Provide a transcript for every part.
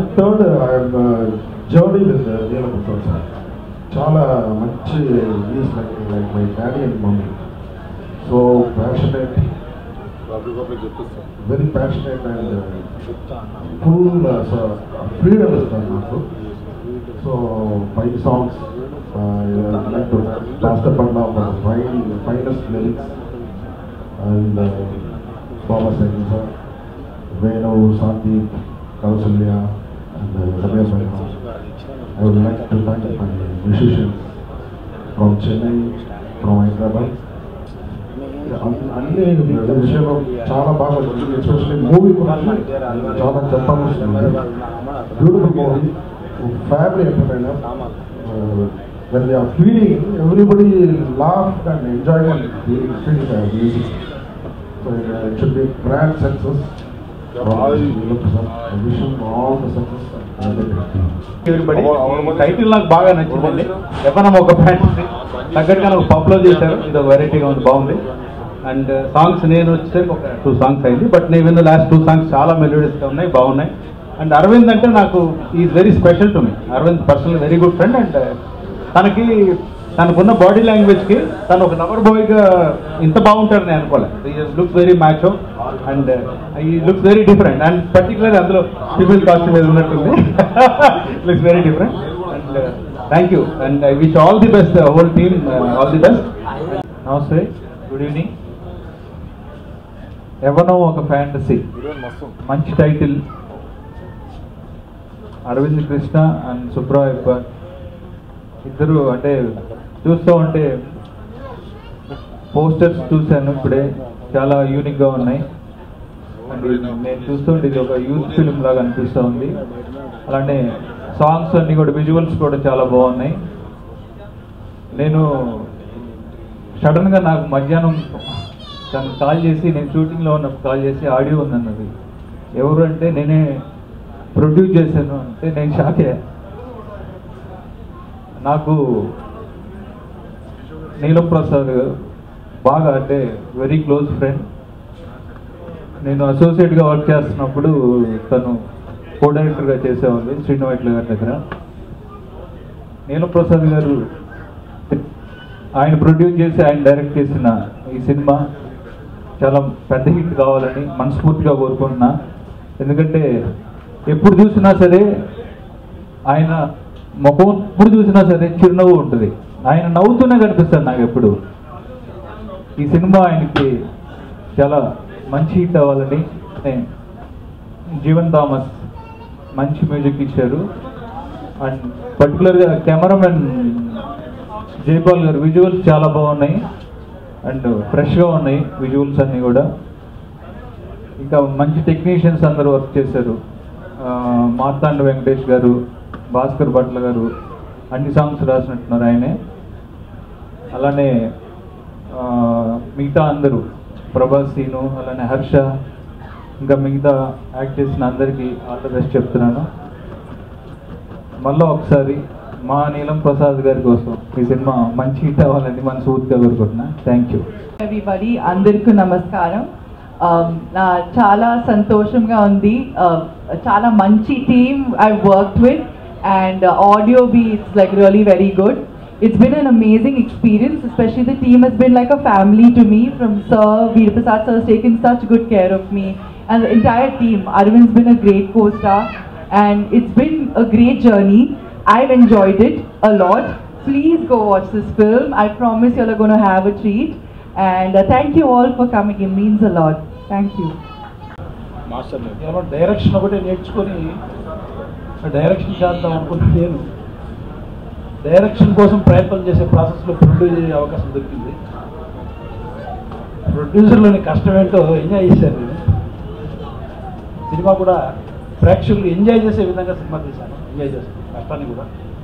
Third I'm journey with నీలం Prasad sir చాలా మంచి is like like my daddy and mummy so passionate very passionate and full freedom ఇస్తాను నాకు so five songs like master పడ్డా fine finest lyrics and Baba Sehgal sir Venu Sandeep Kausalya and Ramesh మైనా I would like to thank my musicians from Chennai, from Hyderabad. అన్ని విషయంలో చాలా బాగా వచ్చింది especially movie గురించి చాలా చెప్పాల్సింది beautiful movie family entertainer when they are feeding, everybody laughed and enjoyed and feeding the music. So it, uh, it should be a grand success. I wish him all the success and all the best. everybody. ఈ title నాకు బాగా నచ్చిందండి ఎవరం ఒక fantasy తగ్గట్టుగా నాకు పబ్లో చేశారు ఇది ఒక వెరైటీగా ఉంది బాగుంది అండ్ సాంగ్స్ నేను వచ్చేసరికి ఒక టూ సాంగ్స్ అయింది బట్ నేను విన్న లాస్ట్ టూ సాంగ్స్ చాలా మెలోడియస్గా ఉన్నాయి బాగున్నాయి అండ్ అరవింద్ అంటే నాకు is very special to me Arvind personal very good friend and తనకి తనకున్న బాడీ లాంగ్వేజ్కి తను ఒక లవర్ బాయ్గా ఇంత బాగుంటాడు నేను అనుకోలేదు he looks very macho and he looks very different and particular అందులో సివిల్ కాస్ట్యూమ్ మీద ఉన్నట్టుంది looks very different and thank you and I wish all the best whole team all the best నమస్తే good evening ఎవనో ఒక fantasy మంచి title Arvind Krishna and Subbarayappa ఇద్దరు అంటే చూస్తూ ఉంటే పోస్టర్స్ చూశాను ఇప్పుడే చాలా యూనిక్గా ఉన్నాయి అండ్ నేను చూస్తుంటే ఇది ఒక యూత్ ఫిలిం లాగా అనిపిస్తూ ఉంది అలానే సాంగ్స్ అన్ని కూడా విజువల్స్ కూడా చాలా బాగున్నాయి నేను సడన్గా నాకు మధ్యాహ్నం తను కాల్ చేసి నేను షూటింగ్లో ఉన్నప్పుడు కాల్ చేసి ఆడియో ఉందన్నది ఎవరు అంటే నేనే ప్రొడ్యూస్ చేశాను అంటే నేను షాక్ అయ్యా నాకు నీలం ప్రసాద్ బాగా అంటే వెరీ క్లోజ్ ఫ్రెండ్ నేను అసోసియేట్గా వర్క్ చేస్తున్నప్పుడు తను కో డైరెక్టర్గా చేసేవాళ్ళు శ్రీనివాట్ల గారి దగ్గర నీలం ప్రసాద్ గారు ఆయన ప్రొడ్యూస్ చేసి ఆయన డైరెక్ట్ చేసిన ఈ సినిమా చాలా పెద్ద హిట్ కావాలని మనస్ఫూర్తిగా కోరుకుంటున్నా ఎందుకంటే ఎప్పుడు చూసినా సరే ఆయన ముఖం ఎప్పుడు చూసినా సరే చిరునవ్వు ఉంటుంది ఆయన నవ్వుతూనే కనిపిస్తాడు నాకు ఎప్పుడు ఈ సినిమా ఆయనకి చాలా మంచి హిట్ అవ్వాలని నే- జీవన్ థామస్ మంచి మ్యూజిక్ ఇచ్చారు అండ్ పర్టికులర్గా కెమెరామెన్ జైపాల్ గారు విజువల్స్ చాలా బాగున్నాయి అండ్ ఫ్రెష్గా ఉన్నాయి విజువల్స్ అన్నీ కూడా ఇంకా మంచి టెక్నీషియన్స్ అందరూ వర్క్ చేశారు ఆ, మార్తాండ వెంకటేష్ గారు భాస్కర్ భట్ల గారు అన్ని సాంగ్స్ రాసినట్టున్నారు ఆయనే అలానే ఆ, మిగతా అందరూ ప్రభాస్ సీను అలానే హర్ష ఇంకా మిగతా యాక్ట్ చేసిన అందరికీ ఆల్ ద బెస్ట్ చెప్తున్నాను మళ్ళీ ఒకసారి మా నీలం ప్రసాద్ గారి కోసం ఈ సినిమా మంచి హిట్ అవ్వాలని మనస్ఫూర్తిగా కోరుకుంటున్నా థ్యాంక్ యూ ఎవ్రీబడి అందరికీ నమస్కారం Um, నా చాలా సంతోషంగా ఉంది Uh, చాలా మంచి team I work with and audio be it's like really very good it's been an amazing experience especially the team he's been like a family to me from sir Veer Prasad sir taken such good care of me and the entire team అరవింద్'s been a great co-star and it's been a great journey I've enjoyed it a lot. Please go watch this film. I promise you're going to have a treat. And uh, thank you all for coming. It means a lot. Thank you. కేవలం direction ఒకటే నేర్చుకొని direction చేద్దాం అనుకున్న నేను direction కోసం ప్రయత్నం చేసే ప్రాసెస్లో ప్రొడ్యూస్ చేసే అవకాశం దొరికింది ప్రొడ్యూసర్లోని కష్టం ఏంటో ఎంజాయ్ చేశాను నేను సినిమా కూడా ప్రేక్షకులు ఎంజాయ్ చేసే విధంగా సినిమా తీశాను ఎంజాయ్ చేస్తాను కష్టాన్ని కూడా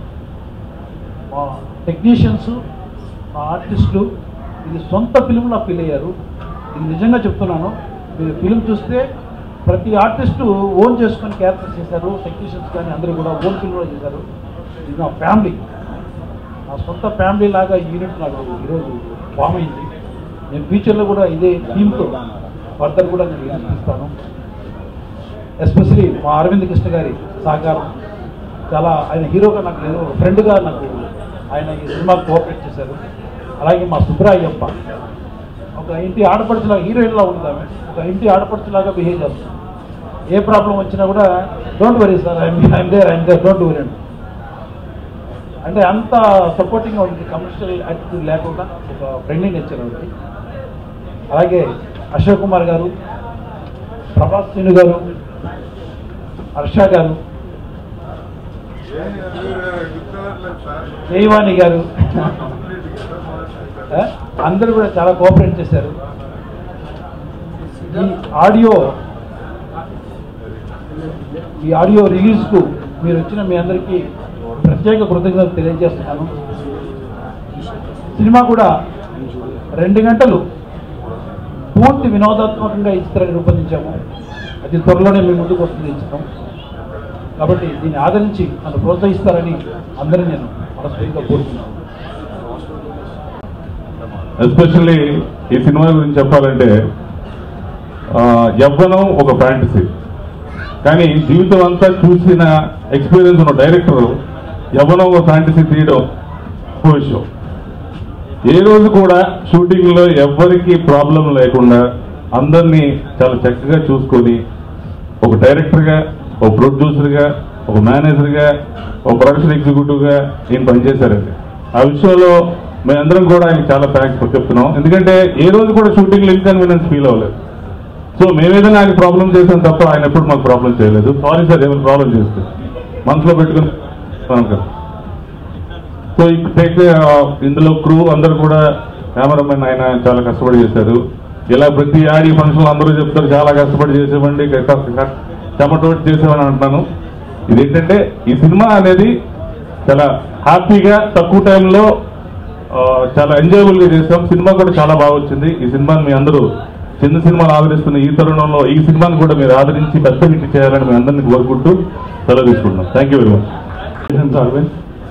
మా టెక్నీషియన్స్ మా ఆర్టిస్టులు ఇది సొంత ఫిలింలా ఫీల్ అయ్యారు ఇది నిజంగా చెప్తున్నాను మీరు ఫిలిం చూస్తే ప్రతి ఆర్టిస్టు ఓన్ చేసుకొని క్యారెక్టర్ చేశారు టెక్నీషియన్స్ కానీ అందరూ కూడా ఓన్ ఫిల్మ్లో చేశారు ఇది నా ఫ్యామిలీ నా సొంత ఫ్యామిలీ లాగా ఈ యూనిట్ నాకు ఈరోజు ఫామ్ అయింది నేను ఫ్యూచర్లో కూడా ఇదే థీమ్తో ఫర్దర్ కూడా నేను ఇస్తాను ఎస్పెషలీ మా అరవింద్ కృష్ణ గారి సహకారం చాలా ఆయన హీరోగా నాకు లేదు ఒక ఫ్రెండ్గా నాకు ఆయన ఈ సినిమాకి కోఆపరేట్ చేశారు అలాగే మా సుబ్రాయ్యప్ప ఒక ఇంటి ఆడపడుచులాగా హీరోయిన్లా ఉంది ఆమె ఒక ఇంటి ఆడపడుచులాగా బిహేవ్ చేస్తుంది ఏ ప్రాబ్లం వచ్చినా కూడా don't worry sir I'm I'm there I'm there don't worry అండి అంటే అంత సపోర్టింగ్గా ఉంది కమర్షియల్ యాటిట్యూడ్ లేకుండా ఒక ఫ్రెండ్లీ నేచర్ ఉంది అలాగే అశోక్ కుమార్ గారు ప్రభాస్ శ్రీను గారు హర్ష గారు జయవాణి గారు ఆ, అందరూ కూడా చాలా కోఆపరేట్ చేశారు ఈ ఆడియో ఈ ఆడియో రిలీజ్కు మీరు వచ్చిన మీ అందరికీ ప్రత్యేక కృతజ్ఞతలు తెలియజేస్తున్నాను సినిమా కూడా రెండు గంటలు పూర్తి వినోదాత్మకంగా ఈ చిత్రాన్ని రూపొందించాము అది త్వరలోనే మీ ముందుకు వస్తుంది ఈ చిత్రం కాబట్టి దీన్ని ఆదరించి నన్ను ప్రోత్సహిస్తారని అందరినీ నేను మనస్ఫూర్తిగా కోరుతున్నాను ఎస్పెషల్లీ ఈ సినిమా గురించి చెప్పాలంటే ఆ, యవ్వనం ఒక ఫ్యాంటసీ కానీ జీవితం అంతా చూసిన ఎక్స్పీరియన్స్ ఉన్న డైరెక్టర్ యవ్వనం ఒక ఫ్యాంటసీ తీయడం గొప్ప విషయం ఏ రోజు కూడా షూటింగ్లో ఎవ్వరికి ప్రాబ్లం లేకుండా అందరినీ చాలా చక్కగా చూసుకొని ఒక డైరెక్టర్గా ఒక ప్రొడ్యూసర్గా ఒక మేనేజర్గా ఒక ప్రొడక్షన్ ఎగ్జిక్యూటివ్గా ఈయన పనిచేశారండి ఆ విషయంలో మేమందరం కూడా ఆయనకి చాలా థ్యాంక్స్ చెప్తున్నాం ఎందుకంటే ఏ రోజు కూడా షూటింగ్లో ఇన్కన్వీనియన్స్ ఫీల్ అవ్వలేదు సో మేమేదైనా ఆయన ప్రాబ్లం చేసాం తప్ప ఆయన ఎప్పుడు మాకు ప్రాబ్లం చేయలేదు సారీ సార్ ఏమైనా ప్రాబ్లం చేస్తే మనసులో పెట్టుకుని అనుకో. సో ఇప్పుడు టేక్ ఇందులో క్రూ అందరూ కూడా కెమెరామెన్ ఆయన చాలా కష్టపడి చేశారు ఇలా ప్రతి ఆడి ఫంక్షన్ అందరూ చెప్తారు చాలా కష్టపడి చేసేవండి చెమటోటి చేసేవని అంటున్నాను ఇది ఏంటంటే ఈ సినిమా అనేది చాలా హ్యాపీగా తక్కువ టైంలో ఆ, చాలా ఎంజాయబుల్ గా చేసాం సినిమా కూడా చాలా బాగా వచ్చింది ఈ సినిమాని మీ అందరూ చిన్న సినిమాలు ఆదరిస్తున్న ఈ తరుణంలో ఈ సినిమాని కూడా మీరు ఆదరించి పెద్ద హిట్ చేయాలని మీ అందరినీ కోరుకుంటూ సెలవు తీసుకుంటున్నాం thank you very much Congratulations, Arvind.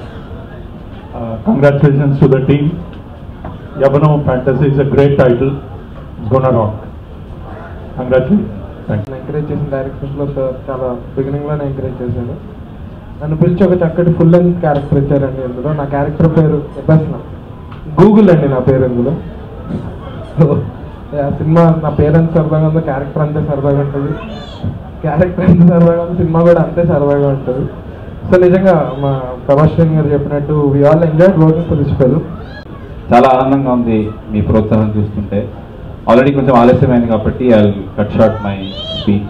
Uh, congratulations to the team. Yavano Fantasy is a great title. It's gonna rock. Congratulations. Thank you. నన్ను ఎంకరేజ్ చేసిన డైరెక్టర్స్లో సార్ చాలా బిగినింగ్లోనే ఎంకరేజ్ చేశాను నన్ను పిలిచి ఒక చక్కటి ఫుల్ లెంత్ క్యారెక్టర్ ఇచ్చారండి ఇందులో నా క్యారెక్టర్ పేరు ఎబస్న గూగుల్ అండి నా పేరు ఇందులో So, ఆ సినిమా నా పేరు ఎంత సరదాగా ఉందో క్యారెక్టర్ అంతే సరదాగా ఉంటుంది క్యారెక్టర్ ఎంత సరదాగా ఉందో సినిమా కూడా అంతే సరదాగా ఉంటుంది సో నిజంగా మా ప్రభాస్ సింగ్ గారు చెప్పినట్టు we all enjoy working for this film చాలా ఆనందంగా ఉంది మీ ప్రోత్సాహం చూస్తుంటే ఆల్రెడీ కొంచెం ఆలస్యమైంది కాబట్టి I cut short my speech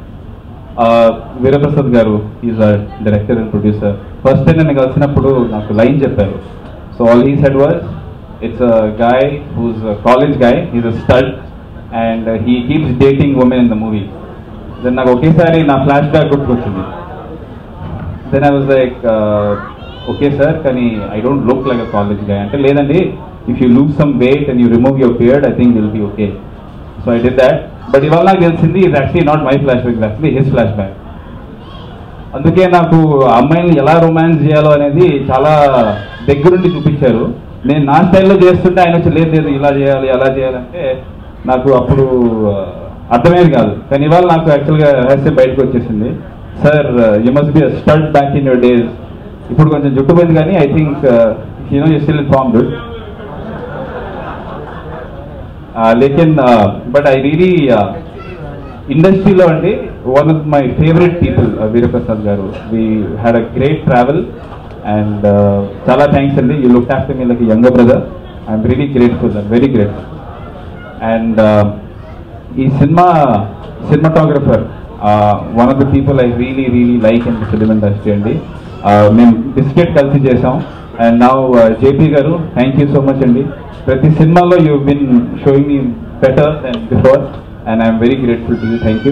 Veeraprasad గారు is a director and producer first time నన్ను కలిసినప్పుడు నాకు లైన్ చెప్పారు so all he said was it's a guy whose college guy is a stud and he keeps dating women in the movie then నాకు ఒకేసారి నా flash back గుర్తుకొచ్చింది then I was like okay sir కానీ I don't look like a college guy అంటే లేదండి if you lose some weight and you remove your beard I think will be okay so I did that but ఇవాళ నాకు తెలిసింది ఇది actually not my flash back actually his flash back అందుకే నాకు ఆ అమ్మాయిని ఎలా రొమాన్స్ చేయాలో అనేది చాలా దగ్గరుండి చూపించారు నేను నా స్టైల్లో చేస్తుంటే ఆయన వచ్చి లేదు లేదు ఇలా చేయాలి అలా చేయాలంటే నాకు అప్పుడు ఆ, అర్థమయ్యేది కాదు కానీ ఇవాళ నాకు యాక్చువల్గా రహస్యం బయటకు వచ్చేసింది sir you must be stud back in your days ఇప్పుడు కొంచెం జుట్టు పోయింది కానీ I think you know you still informed లేకిన్ బట్ ఐ రియలీ ఇండస్ట్రీలో అండి one of my favourite people Veeraprasad గారు we had a great travel and చాలా థ్యాంక్స్ అండి you look after me like younger brother I'm really grateful sir very grateful and ఈ cinema cinematographer one of the people I really really like in film industry అండి Uh, మేము biscuit కలిసి చేసాం and now JP గారు thank you so much అండి ప్రతి సినిమాలో you been showing me better then before and I'm very grateful to you thank you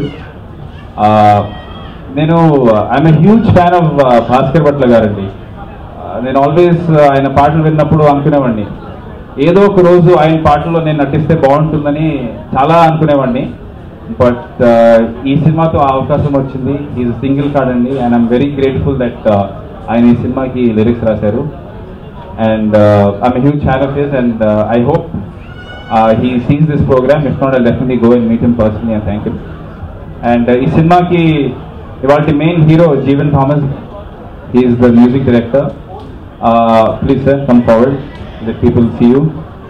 నేను I'm a huge fan of Bhaskar Bhatla గారండి Uh, నేను ఆల్వేస్ ఆయన పాటలు విన్నప్పుడు అనుకునేవాడిని ఏదో ఒక రోజు ఆయన పాటల్లో నేను నటిస్తే బాగుంటుందని చాలా అనుకునేవాడిని బట్ ఈ సినిమాతో ఆ అవకాశం వచ్చింది ఈ సింగిల్ కార్డ్ అండి and I'm very grateful that ఆయన ఈ సినిమాకి లిరిక్స్ రాశారు and I'm huge fan of his and I hope he sees this program if not I definitely go and meet him personally and thank you and ఈ సినిమాకి ఇవాళ main hero Jeevan Thomas is the music director please sir come forward the people see you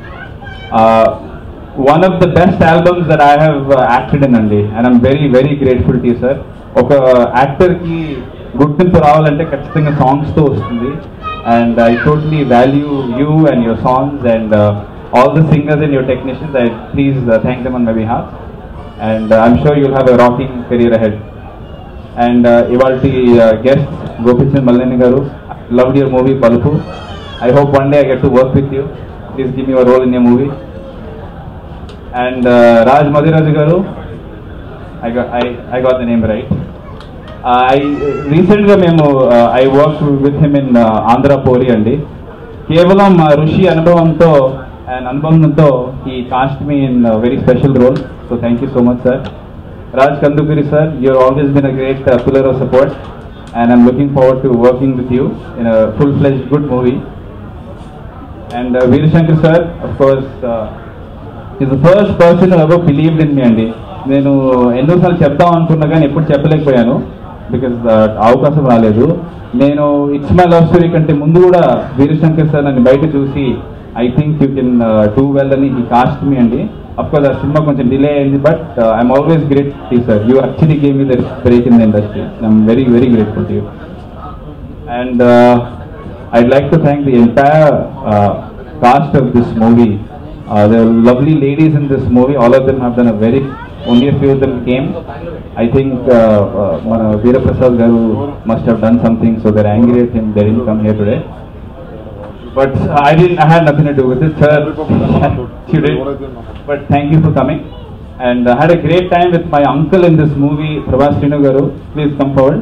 one of the best albums that I have acted in అండి and I'm very very grateful to sir ఒక యాక్టర్కి గుర్తింపు రావాలంటే ఖచ్చితంగా సాంగ్స్తో వస్తుంది and I totally value you and your songs and all the singers and your technicians I please thank them on my behalf and I'm sure you'll have a rocking career ahead and ఇవాళ guest Gopichand Malleni గారు love your movie Palupu I hope one day I get to work with you please give your role in your movie and Raj Madiraju గారు I I I got the name right I రీసెంట్గా మేము I work with him in Andhra Pori అండి కేవలం ఆ ఋషి అనుభవంతో and అనుభవంతో he cast me in very special role so thank you so much sir Raj Kandukuri sir you're always been a great pillar of support and I'm looking forward to working with you in a full fledge good movie and Veerashankar sir of course is the first person ever believed in me అండి నేను ఎన్నోసార్లు చెప్దాం అనుకున్నా కానీ ఎప్పుడు చెప్పలేకపోయాను because అవకాశం రాలేదు నేను ఇట్స్ మై లవ్ స్టోరీ కంటే ముందు కూడా వీరశంకర్ సార్ నన్ను బయట చూసి I think you can do well అని ఈ కాస్ట్ మీ అండి అఫ్ కోర్స్ ఆ సినిమా కొంచెం డిలే అయింది but I'm always grateful sir you actually gave me the break in the industry I'm very very grateful to you and uh, I'd like to thank the entire uh, cast of this movie. Uh, there are lovely ladies in this movie. All of them have done a very. Only a few of them came. I think uh, uh, Mana Veera Prasad Garu must have done something, so they're angry at him. They didn't come here today. But I didn't. I had nothing to do with it, sir. you did. But thank you for coming. And I had a great time with my uncle in this movie, Prabhas Srinu Garu. Please come forward.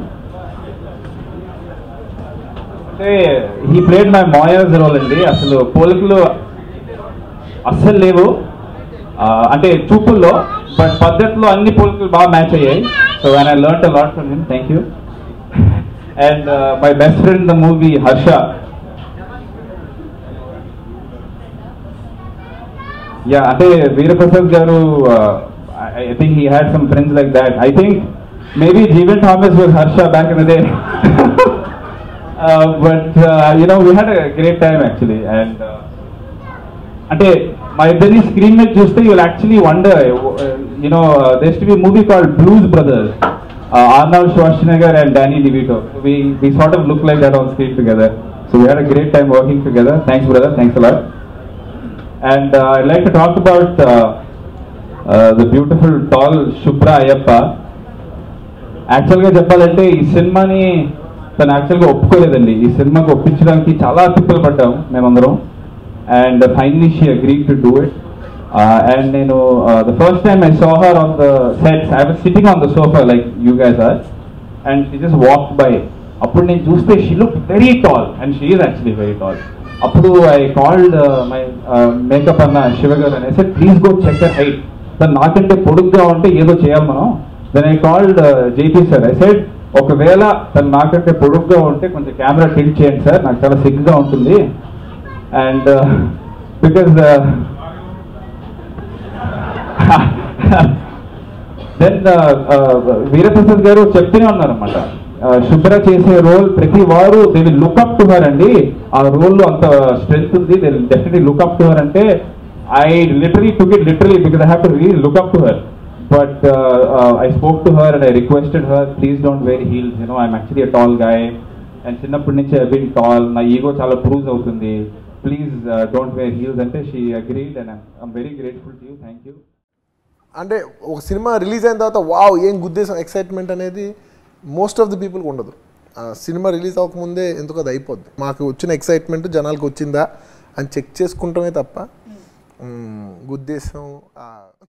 అంటే he played my Myers role అండి అసలు పోలికలు అస్సలు లేవు ఆ, అంటే చూపుల్లో but పద్ధతిలో అన్ని పోలికలు బాగా మ్యాచ్ అయ్యాయి so one I learn a lot from him thank you and my best friend the movie Harsha yeah అంటే వీరప్రసాద్ గారు I think he had some friends like that I think maybe Jeevan Thomas was Harsha back in day but you know we had a great time actually and అంటే మా ఇద్దరిని screen మీద చూస్తే you actually wonder you know there's to be movie called Blues brothers Arnold Schwarzenegger and Danny DeVito we we sort of look like that on screen together so we had a great time working together thanks brother thanks a lot and I like to talk about the beautiful tall Shubhra Ayyappa యాక్చువల్గా చెప్పాలంటే ఈ సినిమాని తను యాక్చువల్గా ఒప్పుకోలేదండి ఈ సినిమాకి ఒప్పించడానికి చాలా తిప్పలు పడ్డాం మేమందరం and finally she agree to do it and నేను the first time I saw her on the sets I was sitting on the sofa like you guys are and she just walk by అప్పుడు నేను చూస్తే she look very tall and she is actually very tall అప్పుడు I called my makeup అన్న శివ గారు అని sir please go check height తను నాకంటే పొడుగ్గా ఉంటే ఏదో చేయాలి మనం then I called JP sir I side ఒకవేళ తను నాకంటే పొడుగ్గా ఉంటే కొంచెం కెమెరా టిల్ట్ చేయండి సార్ నాకు చాలా సిగ్గుగా ఉంటుంది అండ్ బికాజ్ దెన్ వీరప్రసాద్ గారు చెప్తూనే ఉన్నారన్నమాట శుభ్ర చేసే రోల్ ప్రతి వారు they will look up to her అండి ఆ రోల్ లో అంత స్ట్రెంగ్త్ ఉంది they will definitely look up to her అంటే I literally took it literally because I have to real look up to her but I spoke to her and I requested her please don't very heels you know I'm actually a tall guy and చిన్నప్పటి నుంచి I been tall నా ego చాలా prove అవుతుంది please don't wear heels అంటే she agreed and I'm very grateful to you thank you అంటే ఒక cinema release అయిన తర్వాత వావ్ ఏం గుద్దేశం ఎక్సైట్మెంట్ అనేది మోస్ట్ ఆఫ్ ది పీపుల్కి ఉండదు ఆ సినిమా రిలీజ్ అవ్వకముందే ఎందుకు అది అయిపోద్ది మాకు వచ్చిన ఎక్సైట్మెంట్ జనాలకు వచ్చిందా అని చెక్ చేసుకుంటామే తప్ప మ్, గుద్దేశం ఆ